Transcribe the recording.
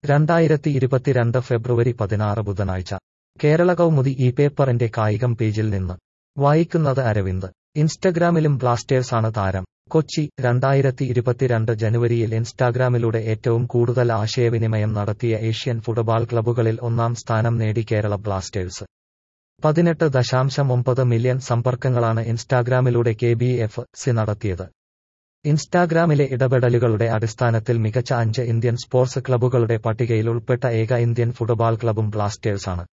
രണ്ടായിരത്തി ഇരുപത്തിരണ്ട് ഫെബ്രുവരി പതിനാറ് ബുധനാഴ്ച കേരള കൗമുദി ഈ പേപ്പറിന്റെ കായികം പേജിൽ നിന്ന് വായിക്കുന്നത് അരവിന്ദ് ഇൻസ്റ്റഗ്രാമിലും ബ്ലാസ്റ്റേഴ്സാണ് താരം കൊച്ചി രണ്ടായിരത്തി ഇരുപത്തിരണ്ട് ജനുവരിയിൽ ഇൻസ്റ്റാഗ്രാമിലൂടെ ഏറ്റവും കൂടുതൽ ആശയവിനിമയം നടത്തിയ ഏഷ്യൻ ഫുട്ബോൾ ക്ലബ്ബുകളിൽ ഒന്നാം സ്ഥാനം നേടി കേരള ബ്ലാസ്റ്റേഴ്സ് പതിനെട്ട് ദശാംശം ഒമ്പത് മില്യൺ സമ്പർക്കങ്ങളാണ് ഇൻസ്റ്റാഗ്രാമിലൂടെ കെ ബി എഫ് സി നടത്തിയത് ഇൻസ്റ്റാഗ്രാമിലെ ഇടപെടലുകളുടെ അടിസ്ഥാനത്തിൽ മികച്ച അഞ്ച് ഇന്ത്യൻ സ്പോർട്സ് ക്ലബ്ബുകളുടെ പട്ടികയിൽ ഉൾപ്പെട്ട ഏക ഇന്ത്യൻ ഫുട്ബോൾ ക്ലബ്ബും ബ്ലാസ്റ്റേഴ്സാണ്